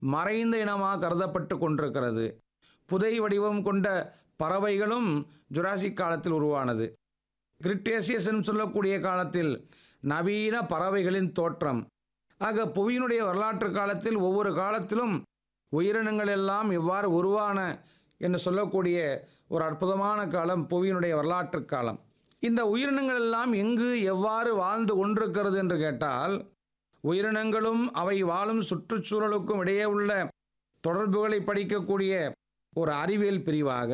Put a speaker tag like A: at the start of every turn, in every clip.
A: மறைந்த இனமாக கருதப்பட்டு கொண்டிருக்கிறது புதை வடிவம் கொண்ட பறவைகளும் ஜுராசிக் காலத்தில் உருவானது கிரிட்டேசியஸ் என்று சொல்லக்கூடிய காலத்தில் நவீன பறவைகளின் தோற்றம் ஆக புவியினுடைய வரலாற்று காலத்தில் ஒவ்வொரு காலத்திலும் உயிரினங்கள் எல்லாம் எவ்வாறு உருவான என்று சொல்லக்கூடிய ஒரு அற்புதமான காலம் புவியினுடைய வரலாற்று காலம் இந்த உயிரினங்கள் எல்லாம் எங்கு எவ்வாறு வாழ்ந்து கொண்டிருக்கிறது என்று கேட்டால் உயிரினங்களும் அவை வாழும் சுற்றுச்சூழலுக்கும் இடையே உள்ள தொடர்புகளை படிக்கக்கூடிய ஒரு அறிவியல் பிரிவாக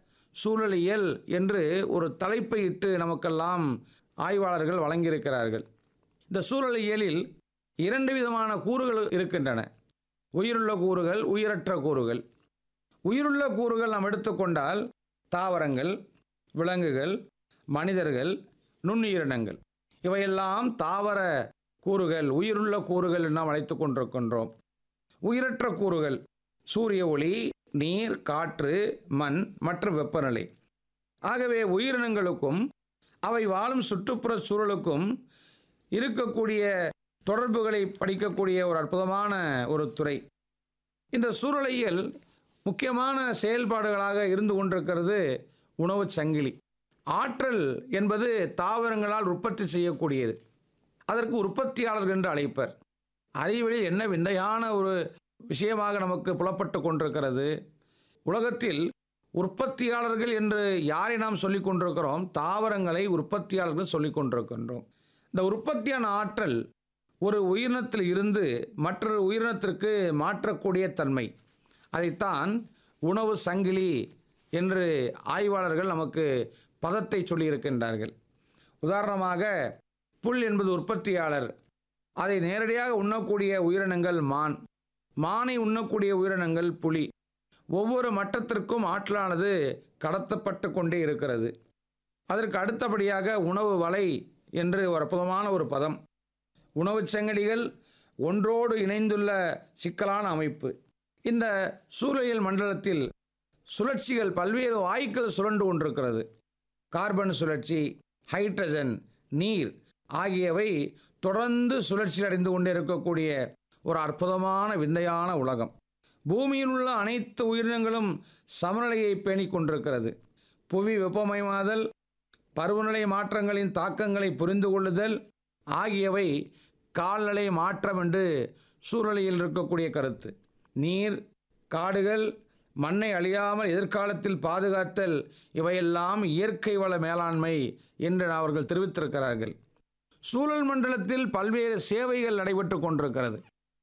A: சூழலியல் என்று ஒரு தலைப்பை இட்டு நமக்கெல்லாம் ஆய்வாளர்கள் வழங்கியிருக்கிறார்கள் இந்த சூழலியலில் இரண்டு விதமான கூறுகள் இருக்கின்றன உயிருள்ள கூறுகள் உயிரற்ற கூறுகள் உயிருள்ள கூறுகள் நாம் எடுத்துக்கொண்டால் தாவரங்கள் விலங்குகள் மனிதர்கள் நுண்ணுயிரினங்கள் இவையெல்லாம் தாவர கூறுகள் உயிருள்ள கூறுகள் என்று நாம் அழைத்து கொண்டிருக்கின்றோம் உயிரற்ற கூறுகள் சூரிய ஒளி நீர் காற்று மண் மற்றும் வெப்பநிலை ஆகவே உயிரினங்களுக்கும் அவை வாழும் சுற்றுப்புற சூழலுக்கும் இருக்கக்கூடிய தொடர்புகளை படிக்கக்கூடிய ஒரு அற்புதமான ஒரு துறை இந்த சூழலியல் முக்கியமான செயல்பாடுகளாக இருந்து கொண்டிருக்கிறது உணவுச் சங்கிலி ஆற்றல் என்பது தாவரங்களால் உற்பத்தி செய்யக்கூடியது அதற்கு உற்பத்தியாளர்கள் என்று அழைப்பர் அறிவியலில் என்ன விந்தையான ஒரு விஷயமாக நமக்கு புலப்பட்டு கொண்டிருக்கிறது உலகத்தில் உற்பத்தியாளர்கள் என்று யாரை நாம் சொல்லிக் கொண்டிருக்கிறோம் தாவரங்களை உற்பத்தியாளர்கள் சொல்லிக் கொண்டிருக்கின்றோம் இந்த உற்பத்தியான ஆற்றல் ஒரு உயிரினத்தில் இருந்து மற்றொரு உயிரினத்திற்கு மாற்றக்கூடிய தன்மை அதைத்தான் உணவு சங்கிலி என்று ஆய்வாளர்கள் நமக்கு பதத்தை சொல்லியிருக்கின்றார்கள் உதாரணமாக புல் என்பது உற்பத்தியாளர் அதை நேரடியாக உண்ணக்கூடிய உயிரினங்கள் மான் மானை உண்ணக்கூடிய உயிரினங்கள் புலி ஒவ்வொரு மட்டத்திற்கும் ஆற்றலானது கடத்தப்பட்டு கொண்டே இருக்கிறது அதற்கு அடுத்தபடியாக உணவு வலை என்று ஒரு அற்புதமான ஒரு பதம் உணவுச் சங்கடிகள் ஒன்றோடு இணைந்துள்ள சிக்கலான அமைப்பு இந்த சூழலியல் மண்டலத்தில் சுழற்சிகள் பல்வேறு வாயுக்கள் சுழண்டு கொண்டிருக்கிறது கார்பன் சுழற்சி ஹைட்ரஜன் நீர் ஆகியவை தொடர்ந்து சுழற்சி அடைந்து கொண்டே இருக்கக்கூடிய ஒரு அற்புதமான விந்தையான உலகம் பூமியில் உள்ள அனைத்து உயிரினங்களும் சமநிலையை பேணிக் கொண்டிருக்கிறது புவி வெப்பமயமாதல் பருவநிலை மாற்றங்களின் தாக்கங்களை புரிந்து கொள்ளுதல் ஆகியவை கால்நிலை மாற்றம் என்று சூழலில் இருக்கக்கூடிய கருத்து நீர் காடுகள் மண்ணை அழியாமல் எதிர்காலத்தில் பாதுகாத்தல் இவையெல்லாம் இயற்கை வள மேலாண்மை என்று அவர்கள் தெரிவித்திருக்கிறார்கள் சூழல் மண்டலத்தில் பல்வேறு சேவைகள் நடைபெற்று கொண்டிருக்கிறது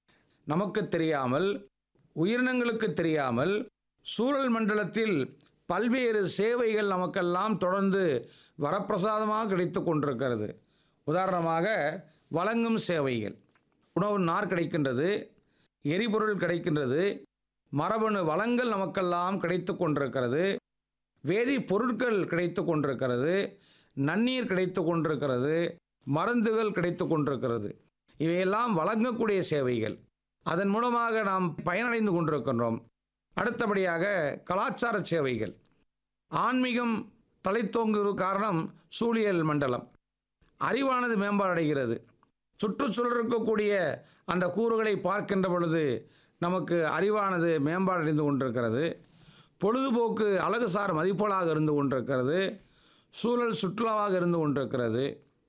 A: நமக்கு தெரியாமல் உயிரினங்களுக்கு தெரியாமல் சூழல் மண்டலத்தில் பல்வேறு சேவைகள் நமக்கெல்லாம் தொடர்ந்து வரப்பிரசாதமாக கிடைத்து கொண்டிருக்கிறது உதாரணமாக வழங்கும் சேவைகள் உணவு நார் கிடைக்கின்றது எரிபொருள் கிடைக்கின்றது மரபணு வளங்கள் நமக்கெல்லாம் கிடைத்து கொண்டிருக்கிறது வேதி பொருட்கள் கிடைத்து கொண்டிருக்கிறது நன்னீர் கிடைத்து கொண்டிருக்கிறது மருந்துகள் கிடைத்து கொண்டிருக்கிறது இவையெல்லாம் வழங்கக்கூடிய சேவைகள் அதன் மூலமாக நாம் பயனடைந்து கொண்டிருக்கின்றோம் அடுத்தபடியாக கலாச்சார சேவைகள் ஆன்மீகம் தலைத்தோங்கு காரணம் சூழியல் மண்டலம் அறிவானது மேம்பாடடைகிறது சுற்றுச்சூழல் இருக்கக்கூடிய அந்த கூறுகளை பார்க்கின்ற பொழுது நமக்கு அறிவானது மேம்பாடடைந்து கொண்டிருக்கிறது பொழுதுபோக்கு அழகுசார் மதிப்புகளாக இருந்து கொண்டிருக்கிறது சூழல் சுற்றுலாவாக இருந்து கொண்டிருக்கிறது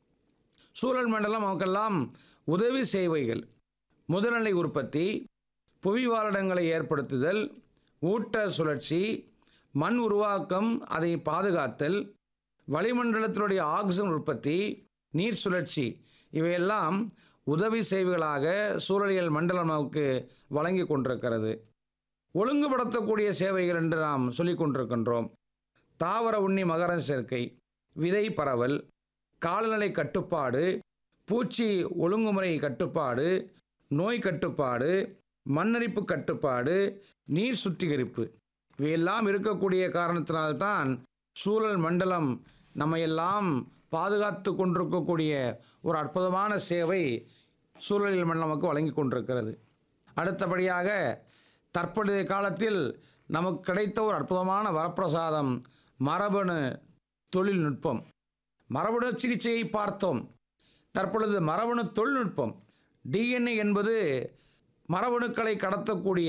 A: சூழல் மண்டலம் நமக்கெல்லாம் உதவி சேவைகள் முதல்நிலை உற்பத்தி புவி வாழிடங்களை ஏற்படுத்துதல் ஊட்ட சுழற்சி மண் உருவாக்கம் அதை பாதுகாத்தல் வளிமண்டலத்தினுடைய ஆக்சிஜன் உற்பத்தி நீர் சுழற்சி இவையெல்லாம் உதவி சேவைகளாக சூழலியல் மண்டலம் நமக்கு வழங்கி கொண்டிருக்கிறது ஒழுங்குபடுத்தக்கூடிய சேவைகள் என்று நாம் சொல்லிக் கொண்டிருக்கின்றோம் தாவர உண்ணி மகர சேர்க்கை விதை பரவல் காலநிலை கட்டுப்பாடு பூச்சி ஒழுங்குமுறை கட்டுப்பாடு நோய் கட்டுப்பாடு மண்ணரிப்பு கட்டுப்பாடு நீர் சுத்திகரிப்பு இவையெல்லாம் இருக்கக்கூடிய காரணத்தினால்தான் சூழல் மண்டலம் நம்மையெல்லாம் பாதுகாத்து கொண்டிருக்கக்கூடிய ஒரு அற்புதமான சேவை சூழலியல் மண்டலம் நமக்கு வழங்கி கொண்டிருக்கிறது அடுத்தபடியாக தற்பொழுதைய காலத்தில் நமக்கு கிடைத்த ஒரு அற்புதமான வரப்பிரசாதம் மரபணு தொழில்நுட்பம் மரபணு சிகிச்சையை பார்த்தோம் தற்பொழுது மரபணு தொழில்நுட்பம் டிஎன்ஏ என்பது மரபணுக்களை கடத்தக்கூடிய